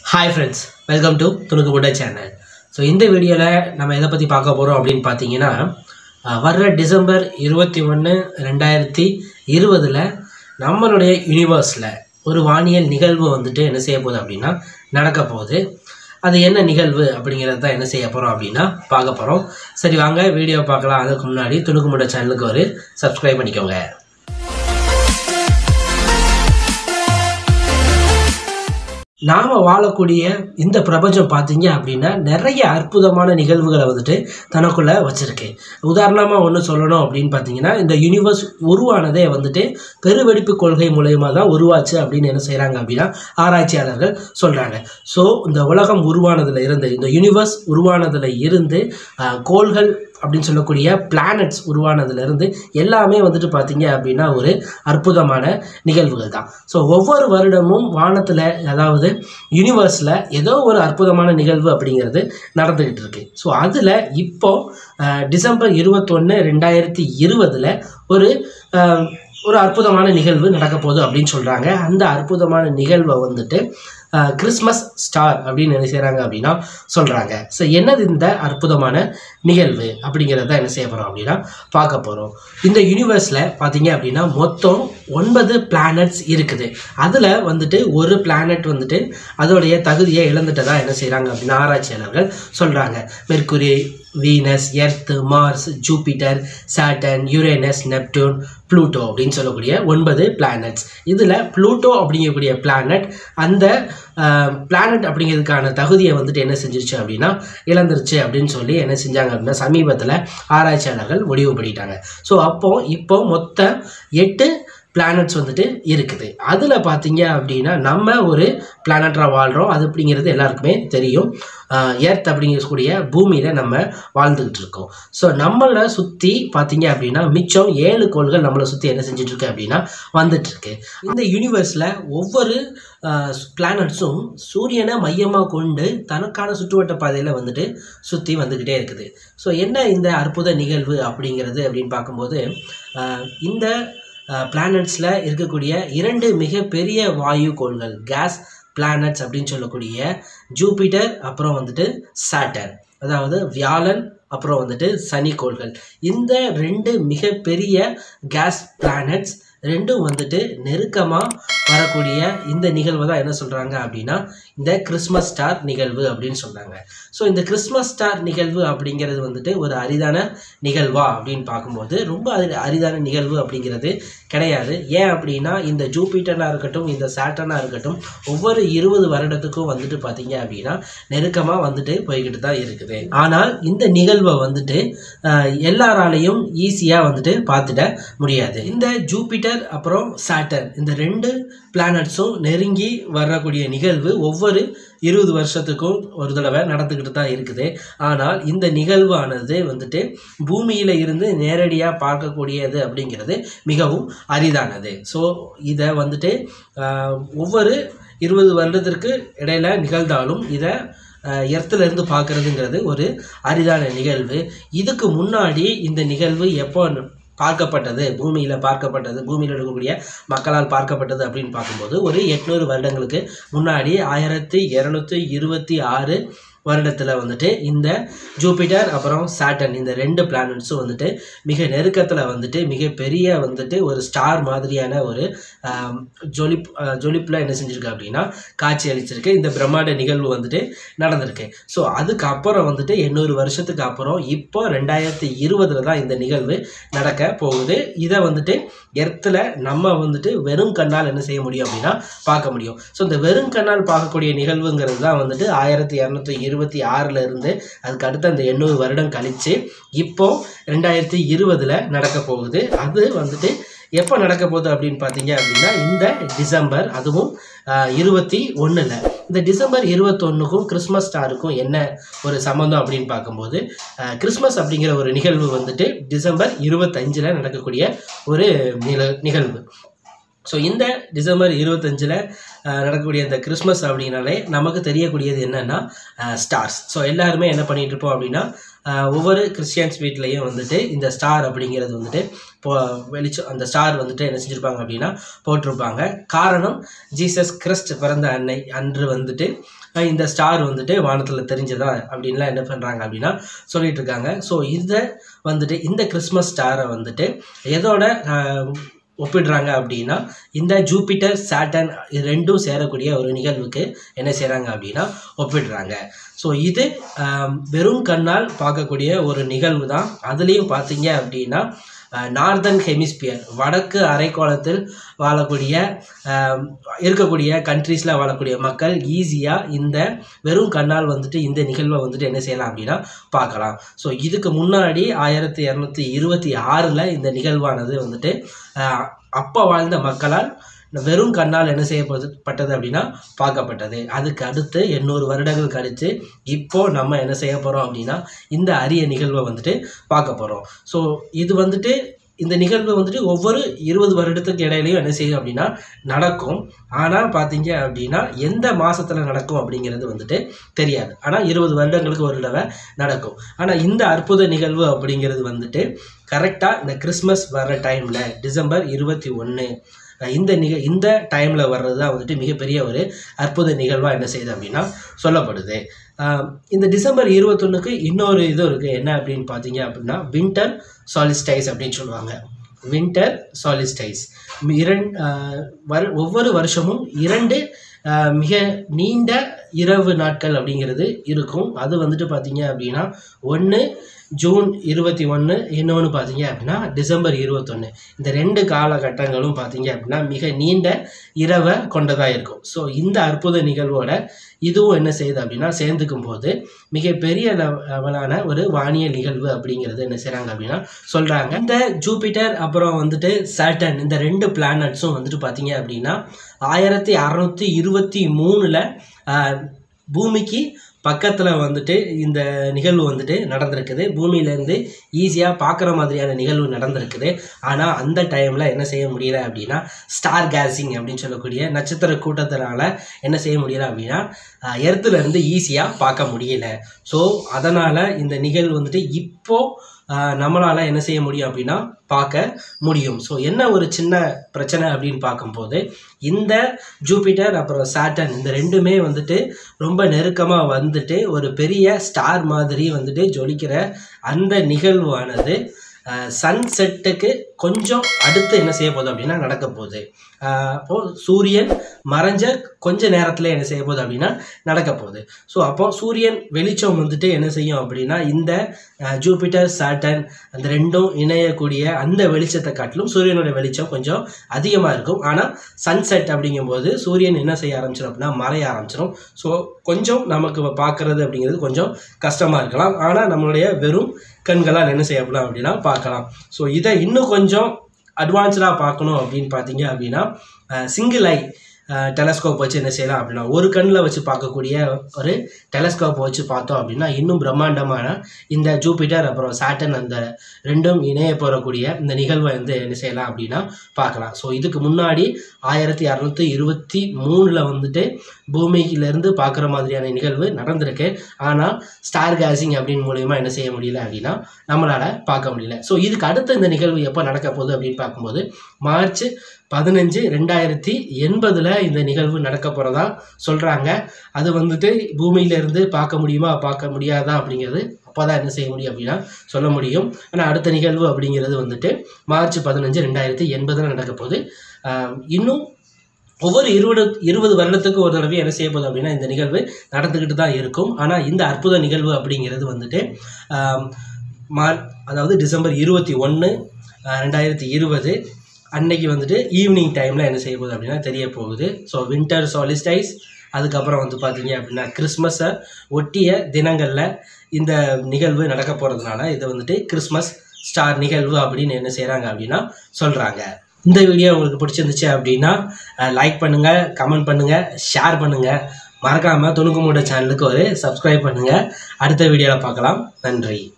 hi friends welcome to துணுக்கு முட்டை channel so இந்த வீடியோவில் நம்ம எதை பற்றி பார்க்க போகிறோம் அப்படின்னு பார்த்தீங்கன்னா அஹ், வர்ற டிசம்பர் இருபத்தி ஒன்று ரெண்டாயிரத்தி இருபதில் நம்மளுடைய யூனிவர்ஸில் ஒரு வானியல் நிகழ்வு வந்துட்டு என்ன செய்ய போகுது அப்படின்னா நடக்க போகுது அது என்ன நிகழ்வு அப்படிங்கிறத தான் என்ன செய்ய போகிறோம் அப்படின்னா பார்க்க போகிறோம் சரி வாங்க வீடியோ பார்க்கலாம் அதுக்கு முன்னாடி துணுக்கு முட்டை சேனலுக்கு ஒரு சப்ஸ்கிரைப் பண்ணிக்கோங்க நாம் வாழக்கூடிய இந்த பிரபஞ்சம் பார்த்தீங்க அப்படின்னா நிறைய அற்புதமான நிகழ்வுகளை வந்துட்டு தனக்குள்ளே வச்சுருக்கு உதாரணமாக ஒன்று சொல்லணும் அப்படின்னு பார்த்தீங்கன்னா இந்த யூனிவர்ஸ் உருவானதே வந்துட்டு பெருவெடிப்பு கொள்கை மூலயமா தான் உருவாச்சு அப்படின்னு என்ன செய்கிறாங்க அப்படின்னா ஆராய்ச்சியாளர்கள் சொல்கிறாங்க ஸோ இந்த உலகம் உருவானதுல இருந்து இந்த யூனிவர்ஸ் உருவானதுல இருந்து ஆஹ், கோள்கள் அப்படின்னு சொல்லக்கூடிய பிளானட்ஸ் உருவானதுலேருந்து எல்லாமே வந்துட்டு பார்த்தீங்க அப்படின்னா ஒரு அற்புதமான நிகழ்வுகள் தான் ஸோ ஒவ்வொரு வருடமும் வானத்தில் அதாவது யூனிவர்ஸில் ஏதோ ஒரு அற்புதமான நிகழ்வு அப்படிங்கிறது நடந்துக்கிட்டு இருக்கு ஸோ அதில் இப்போ அஹ், டிசம்பர் இருபத்தொன்று ரெண்டாயிரத்தி இருபதில் ஒரு அஹ், ஒரு அற்புதமான நிகழ்வு நடக்க போகுது அப்படின்னு சொல்கிறாங்க அந்த அற்புதமான நிகழ்வை வந்துட்டு அஹ், கிறிஸ்மஸ் ஸ்டார் அப்படின்னு என்ன செய்கிறாங்க அப்படின்னா சொல்கிறாங்க ஸோ என்னது இந்த அற்புதமான நிகழ்வு அப்படிங்கிறத என்ன செய்ய போகிறோம் அப்படின்னா பார்க்க போகிறோம் இந்த யூனிவர்ஸில் பார்த்தீங்க அப்படின்னா மொத்தம் ஒன்பது பிளானட்ஸ் இருக்குது அதில் வந்துட்டு ஒரு பிளானட் வந்துட்டு அதோடைய தகுதியை இழந்துட்டதா என்ன செய்கிறாங்க அப்படின்னா ஆராய்ச்சியாளர்கள் சொல்கிறாங்க Mercury Venus Earth Mars Jupiter Saturn Uranus Neptune Pluto அப்படின்னு சொல்லக்கூடிய ஒன்பது பிளானட்ஸ் இதில் ப்ளூட்டோ அப்படிங்கக்கூடிய பிளானட் அந்த பிளானட் அப்படிங்கிறதுக்கான தகுதியை வந்துட்டு என்ன செஞ்சிருச்சு அப்படின்னா இழந்துருச்சு அப்படின்னு சொல்லி என்ன செஞ்சாங்க அப்படின்னா சமீபத்தில் ஆராய்ச்சியாளர்கள் முடிவு பண்ணிட்டாங்க ஸோ அப்போ இப்போ மொத்த எட்டு பிளானட்ஸ் வந்துட்டு இருக்குது அதில் பார்த்தீங்க அப்படின்னா நம்ம ஒரு பிளானட்டாக வாழ்கிறோம் அது அப்படிங்கிறது எல்லாருக்குமே தெரியும் எர்த் அப்படிங்கக்கூடிய பூமியில் நம்ம வாழ்ந்துக்கிட்டு இருக்கோம் ஸோ நம்மளை சுற்றி பார்த்தீங்க அப்படின்னா மிச்சம் ஏழு கோள்கள் நம்மளை சுற்றி என்ன செஞ்சுட்டு இருக்கு அப்படின்னா வந்துட்டு இருக்கு இந்த யூனிவர்ஸில் ஒவ்வொரு பிளானட்ஸும் சூரியனை மையமாக கொண்டு தனக்கான சுற்றுவட்ட பாதையில் வந்துட்டு சுற்றி வந்துக்கிட்டே இருக்குது ஸோ என்ன இந்த அற்புத நிகழ்வு அப்படிங்கிறது அப்படின்னு பார்க்கும்போது ஆஹ் இந்த பிளானட்ஸில் இருக்கக்கூடிய இரண்டு மிகப்பெரிய வாயு கோள்கள் கேஸ் பிளானட்ஸ் அப்படின்னு சொல்லக்கூடிய ஜூபிட்டர் அப்புறம் வந்துட்டு சாட்டர் அதாவது வியாழன் அப்புறம் வந்துட்டு சனி கோள்கள் இந்த ரெண்டு மிகப்பெரிய கேஸ் பிளானட்ஸ் ரெண்டும் வந்துட்டு நெருக்கமாக வரக்கூடிய இந்த நிகழ்வை தான் என்ன சொல்கிறாங்க அப்படின்னா இந்த கிறிஸ்மஸ் ஸ்டார் நிகழ்வு அப்படின்னு சொல்கிறாங்க ஸோ இந்த கிறிஸ்மஸ் ஸ்டார் நிகழ்வு அப்படிங்கிறது வந்துட்டு ஒரு அரிதான நிகழ்வா அப்படின்னு பார்க்கும்போது ரொம்ப அரி அரிதான நிகழ்வு அப்படிங்கிறது கிடையாது ஏன் அப்படின்னா இந்த ஜூபிட்டராக இருக்கட்டும் இந்த சாட்டனாக இருக்கட்டும் ஒவ்வொரு இருபது வருடத்துக்கும் வந்துட்டு பார்த்தீங்க அப்படின்னா நெருக்கமாக வந்துட்டு போய்கிட்டு தான் இருக்குது ஆனால் இந்த நிகழ்வை வந்துட்டு ஆஹ், எல்லாராலையும் ஈஸியாக வந்துட்டு பார்த்துட முடியாது இந்த ஜூபிட்டர் அப்புறம் சாட்டர்ன் இந்த ரெண்டு பிளானட்ஸும் நெருங்கி வரக்கூடிய நிகழ்வு ஒவ்வொரு இருபது வருஷத்துக்கும் ஒரு தடவை நடந்துக்கிட்டு தான் இருக்குது ஆனால் இந்த நிகழ்வானது வந்துட்டு பூமியில் இருந்து நேரடியாக பார்க்கக்கூடியது அப்படிங்கிறது மிகவும் அரிதானது ஸோ இதை வந்துட்டு ஆஹ், ஒவ்வொரு இருபது வருடத்திற்கு இடையில நிகழ்ந்தாலும் இதை எர்த்துல இருந்து பார்க்கறதுங்கிறது ஒரு அரிதான நிகழ்வு இதுக்கு முன்னாடி இந்த நிகழ்வு எப்போ பார்க்கப்பட்டது பூமியில் பார்க்கப்பட்டது பூமியில் இருக்கக்கூடிய மக்களால் பார்க்கப்பட்டது அப்படின்னு பார்க்கும்போது ஒரு எட்நூறு வருடங்களுக்கு முன்னாடி ஆயிரத்தி இரநூத்தி இருபத்தி ஆறு வருடத்தில் வந்துட்டு இந்த ஜூபிட்டர் அப்புறம் சாட்டன் இந்த ரெண்டு பிளானட்ஸும் வந்துட்டு மிக நெருக்கத்தில் வந்துட்டு மிக பெரிய வந்துட்டு ஒரு ஸ்டார் மாதிரியான ஒரு ஆம், ஜொலிப் ஆஹ், ஜொலிப்பில் என்ன செஞ்சுருக்கு அப்படின்னா காட்சி அளிச்சிருக்கு இந்த பிரம்மாண்ட நிகழ்வு வந்துட்டு நடந்திருக்கு ஸோ அதுக்கப்புறம் வந்துட்டு எண்ணூறு வருஷத்துக்கு அப்புறம் இப்போ ரெண்டாயிரத்தி இருபதுல தான் இந்த நிகழ்வு நடக்க போகுது இதை வந்துட்டு எர்த்தில் நம்ம வந்துட்டு வெறும் கண்ணால் என்ன செய்ய முடியும் அப்படின்னா பார்க்க முடியும் ஸோ இந்த வெறும் கண்ணால் பார்க்கக்கூடிய நிகழ்வுங்கிறது தான் வந்துட்டு ஆயிரத்தி இரநூத்தி இருபத்தி ஆறில் இருந்து அதுக்கு அடுத்த அந்த எண்ணூறு வருடம் கழித்து இப்போ ரெண்டாயிரத்தி இருபதில் நடக்க போகுது அது வந்துட்டு எப்போ நடக்க போகுது அப்படின்னு பார்த்தீங்க அப்படின்னா இந்த டிசம்பர் அதுவும் இருபத்தி ஒன்றில் இந்த டிசம்பர் இருபத்தொன்னுக்கும் கிறிஸ்மஸ் ஸ்டாருக்கும் என்ன ஒரு சம்மந்தம் அப்படின்னு பார்க்கும்போது அஹ், கிறிஸ்மஸ் அப்படிங்கிற ஒரு நிகழ்வு வந்துட்டு டிசம்பர் இருபத்தஞ்சில் நடக்கக்கூடிய ஒரு நில நிகழ்வு ஸோ இந்த டிசம்பர் இருபத்தஞ்சில் அஹ், நடக்கக்கூடிய இந்த கிறிஸ்மஸ் அப்படின்னாலே நமக்கு தெரியக்கூடியது என்னென்னா ஸ்டார்ஸ் ஸோ எல்லாருமே என்ன பண்ணிட்டு இருப்போம் அப்படின்னா அஹ், ஒவ்வொரு கிறிஸ்டியன்ஸ் வீட்லேயும் வந்துட்டு இந்த ஸ்டார் அப்படிங்கிறது வந்துட்டு இப்போ வெளிச்சம் அந்த ஸ்டார் வந்துட்டு என்ன செஞ்சுருப்பாங்க அப்படின்னா போட்டிருப்பாங்க காரணம் ஜீசஸ் கிறிஸ்ட் பிறந்த அன்னை அன்று வந்துட்டு அஹ், இந்த ஸ்டார் வந்துட்டு வானத்தில் தெரிஞ்சதா அப்படின்லாம் என்ன பண்ணுறாங்க அப்படின்னா சொல்லிட்டு இருக்காங்க ஸோ இதை வந்துட்டு இந்த கிறிஸ்மஸ் ஸ்டாரை வந்துட்டு எதோட அஹ், ஒப்பிடுறாங்க அப்படின்னா இந்த ஜூபிட்டர் சாட்டன் இது ரெண்டும் சேரக்கூடிய ஒரு நிகழ்வுக்கு என்ன செய்கிறாங்க அப்படின்னா ஒப்பிடுறாங்க ஸோ இது ஆம், வெறும் கண்ணால் பார்க்கக்கூடிய ஒரு நிகழ்வு தான் அதுலேயும் பார்த்தீங்க அப்படின்னா நார்தன் ஹெமிஸ்பியர் வடக்கு அரைக்கோளத்தில் வாழக்கூடிய ஆம், இருக்கக்கூடிய கண்ட்ரீஸில் வாழக்கூடிய மக்கள் ஈஸியாக இந்த வெறும் கண்ணால் வந்துட்டு இந்த நிகழ்வை வந்துட்டு என்ன செய்யலாம் அப்படின்னா பார்க்கலாம் ஸோ இதுக்கு முன்னாடி ஆயிரத்தி இரநூத்தி இருபத்தி ஆறில் இந்த நிகழ்வானது வந்துட்டு ஆஹ், அப்போ வாழ்ந்த மக்களால் வெறும் கண்ணால் என்ன செய்யப்பட்டது அப்படின்னா பார்க்கப்பட்டது அதுக்கு அடுத்து எண்ணூறு வருடங்கள் கழித்து இப்போ நம்ம என்ன செய்ய போகிறோம் அப்படின்னா இந்த அரிய நிகழ்வை வந்துட்டு பார்க்க போகிறோம் ஸோ இது வந்துட்டு இந்த நிகழ்வு வந்துட்டு ஒவ்வொரு இருபது வருடத்துக்கு இடையிலையும் என்ன செய்யும் அப்படின்னா நடக்கும் ஆனால் பார்த்தீங்க அப்படின்னா எந்த மாதத்தில் நடக்கும் அப்படிங்கிறது வந்துட்டு தெரியாது ஆனால் இருபது வருடங்களுக்கு ஒரு தடவை நடக்கும் ஆனால் இந்த அற்புத நிகழ்வு அப்படிங்கிறது வந்துட்டு கரெக்டாக இந்த கிறிஸ்மஸ் வர்ற டைமில் டிசம்பர் இருபத்தி ஒன்று இந்த நிக இந்த டைமில் வர்றது தான் வந்துட்டு மிகப்பெரிய ஒரு அற்புத நிகழ்வாக என்ன செய்யுது அப்படின்னா சொல்லப்படுது ஆஹ் இந்த டிசம்பர் இருபத்தொன்னுக்கு இன்னொரு இது இருக்குது என்ன அப்படின்னு பார்த்தீங்க அப்படின்னா வின்டர் சாலிஸ்டைஸ் அப்படின்னு சொல்லுவாங்க வின்டர் சாலிஸ்டைஸ் இரண்டு வரு ஒவ்வொரு வருஷமும் இரண்டு ஆஹ் மிக நீண்ட இரவு நாட்கள் அப்படிங்கிறது இருக்கும் அது வந்துட்டு பார்த்தீங்க அப்படின்னா ஒன்று ஜூன் இருபத்தி ஒன்று இன்னொன்று பார்த்தீங்க அப்படின்னா டிசம்பர் இருபத்தொன்று இந்த ரெண்டு காலகட்டங்களும் பார்த்தீங்க அப்படின்னா மிக நீண்ட இரவை கொண்டதாக இருக்கும் ஸோ இந்த அற்புத நிகழ்வோட இதுவும் என்ன செய்யுது அப்படின்னா சேர்ந்துக்கும் போது மிகப்பெரிய லெவ- லெவலான ஒரு வானியல் நிகழ்வு அப்படிங்கிறது என்ன செய்கிறாங்க அப்படின்னா சொல்கிறாங்க இந்த ஜூபிட்டர் அப்புறம் வந்துட்டு சாட்டன் இந்த ரெண்டு பிளானட்ஸும் வந்துட்டு பார்த்தீங்க அப்படின்னா ஆயிரத்தி அறநூற்றி இருபத்தி மூணில் பூமிக்கு பக்கத்தில் வந்துட்டு இந்த நிகழ்வு வந்துட்டு நடந்திருக்குது பூமியிலேருந்து ஈஸியாக பார்க்குற மாதிரியான நிகழ்வு நடந்திருக்குது ஆனால் அந்த டைமில் என்ன செய்ய முடியல அப்படின்னா ஸ்டார் கேசிங் அப்படின்னு சொல்லக்கூடிய நட்சத்திர கூட்டத்தினால என்ன செய்ய முடியல அப்படின்னா எர்த்துல இருந்து ஈஸியாக பார்க்க முடியல ஸோ அதனால் இந்த நிகழ்வு வந்துட்டு இப்போ நம்மளால் என்ன செய்ய முடியும் அப்படின்னா பார்க்க முடியும் ஸோ என்ன ஒரு சின்ன பிரச்சனை அப்படின்னு பார்க்கும்போது இந்த ஜூபிட்டர் அப்புறம் சாட்டன் இந்த ரெண்டுமே வந்துட்டு ரொம்ப நெருக்கமாக வந்துட்டு ஒரு பெரிய ஸ்டார் மாதிரி வந்துட்டு ஜொலிக்கிற அந்த நிகழ்வானது சன் செட்டுக்கு கொஞ்சம் அடுத்து என்ன செய்ய போகுது அப்படின்னா நடக்க போகுது ஆஹ் அப்போ சூரியன் மறைஞ்ச கொஞ்ச நேரத்தில் என்ன செய்ய போகுது அப்படின்னா நடக்க போகுது ஸோ அப்போ சூரியன் வெளிச்சம் வந்துட்டு என்ன செய்யும் அப்படின்னா இந்த ஆஹ் ஜூபிட்டர் சாட்டன் அந்த ரெண்டும் இணையக்கூடிய அந்த வெளிச்சத்தை காட்டிலும் சூரியனோட வெளிச்சம் கொஞ்சம் அதிகமாக இருக்கும் ஆனால் சன்செட் அப்படிங்கும்போது சூரியன் என்ன செய்ய ஆரம்பிச்சிடும் அப்படின்னா மறைய ஆரம்பிச்சிடும் ஸோ கொஞ்சம் நமக்கு பார்க்கறது அப்படிங்கிறது கொஞ்சம் கஷ்டமாக இருக்கலாம் ஆனால் நம்மளுடைய வெறும் கண்களால் என்ன செய்யப்படலாம் அப்படின்னா பார்க்கலாம் ஸோ இதை இன்னும் கொஞ்சம் அட்வான்ஸ்டாக பார்க்கணும் அப்படின்னு பார்த்தீங்க அப்படின்னா சிங்கிள் ஐ டெலஸ்கோப் வச்சு என்ன செய்யலாம் அப்படின்னா ஒரு கண்ணில் வச்சு பார்க்கக்கூடிய ஒரு டெலஸ்கோப் வச்சு பார்த்தோம் அப்படின்னா இன்னும் பிரம்மாண்டமான இந்த ஜூபிட்டர் அப்புறம் சாட்டன் அந்த ரெண்டும் இணைய போகக்கூடிய இந்த நிகழ்வை வந்து என்ன செய்யலாம் அப்படின்னா பார்க்கலாம் ஸோ இதுக்கு முன்னாடி ஆயிரத்தி அறநூற்றி இருபத்தி மூணில் வந்துட்டு பூமியிலேருந்து பார்க்குற மாதிரியான நிகழ்வு நடந்திருக்கு ஆனால் ஸ்டார் கேசிங் அப்படின்னு மூலயமா என்ன செய்ய முடியல அப்படின்னா நம்மளால் பார்க்க முடியல ஸோ இதுக்கு அடுத்த இந்த நிகழ்வு எப்போ நடக்க போகுது அப்படின்னு பார்க்கும்போது மார்ச் பதினஞ்சு ரெண்டாயிரத்தி எண்பதில் இந்த நிகழ்வு நடக்க போகிறதா சொல்கிறாங்க அது வந்துட்டு பூமியிலேருந்து பார்க்க முடியுமா பார்க்க முடியாதா அப்படிங்கிறது அப்போ தான் என்ன செய்ய முடியும் அப்படின்னா சொல்ல முடியும் ஆனால் அடுத்த நிகழ்வு அப்படிங்கிறது வந்துட்டு மார்ச் பதினஞ்சு ரெண்டாயிரத்தி எண்பதில் நடக்க போகுது ஆஹ் இன்னும் ஒவ்வொரு இருபது இருபது வருடத்துக்கு ஒரு தடவை என்ன செய்ய போகுது அப்படின்னா இந்த நிகழ்வு நடந்துக்கிட்டு தான் இருக்கும் ஆனால் இந்த அற்புத நிகழ்வு அப்படிங்கிறது வந்துட்டு ஆம், மார் அதாவது டிசம்பர் இருபத்தி ஒன்று ரெண்டாயிரத்தி இருபது அன்னைக்கு வந்துட்டு ஈவினிங் டைமில் என்ன செய்ய போகுது அப்படின்னா தெரிய போகுது ஸோ வின்டர் சாலிஸ்டைஸ் அதுக்கப்புறம் வந்து பார்த்தீங்க அப்படின்னா கிறிஸ்மஸை ஒட்டிய தினங்களில் இந்த நிகழ்வு நடக்க போகிறதுனால இதை வந்துட்டு கிறிஸ்மஸ் ஸ்டார் நிகழ்வு அப்படின்னு என்ன செய்கிறாங்க அப்படின்னா சொல்கிறாங்க இந்த வீடியோ உங்களுக்கு பிடிச்சிருந்துச்சு அப்படின்னா லைக் பண்ணுங்கள் கமெண்ட் பண்ணுங்கள் ஷேர் பண்ணுங்கள் மறக்காமல் துணுக்கு மூட சேனலுக்கு ஒரு சப்ஸ்கிரைப் பண்ணுங்கள் அடுத்த வீடியோவில் பார்க்கலாம் நன்றி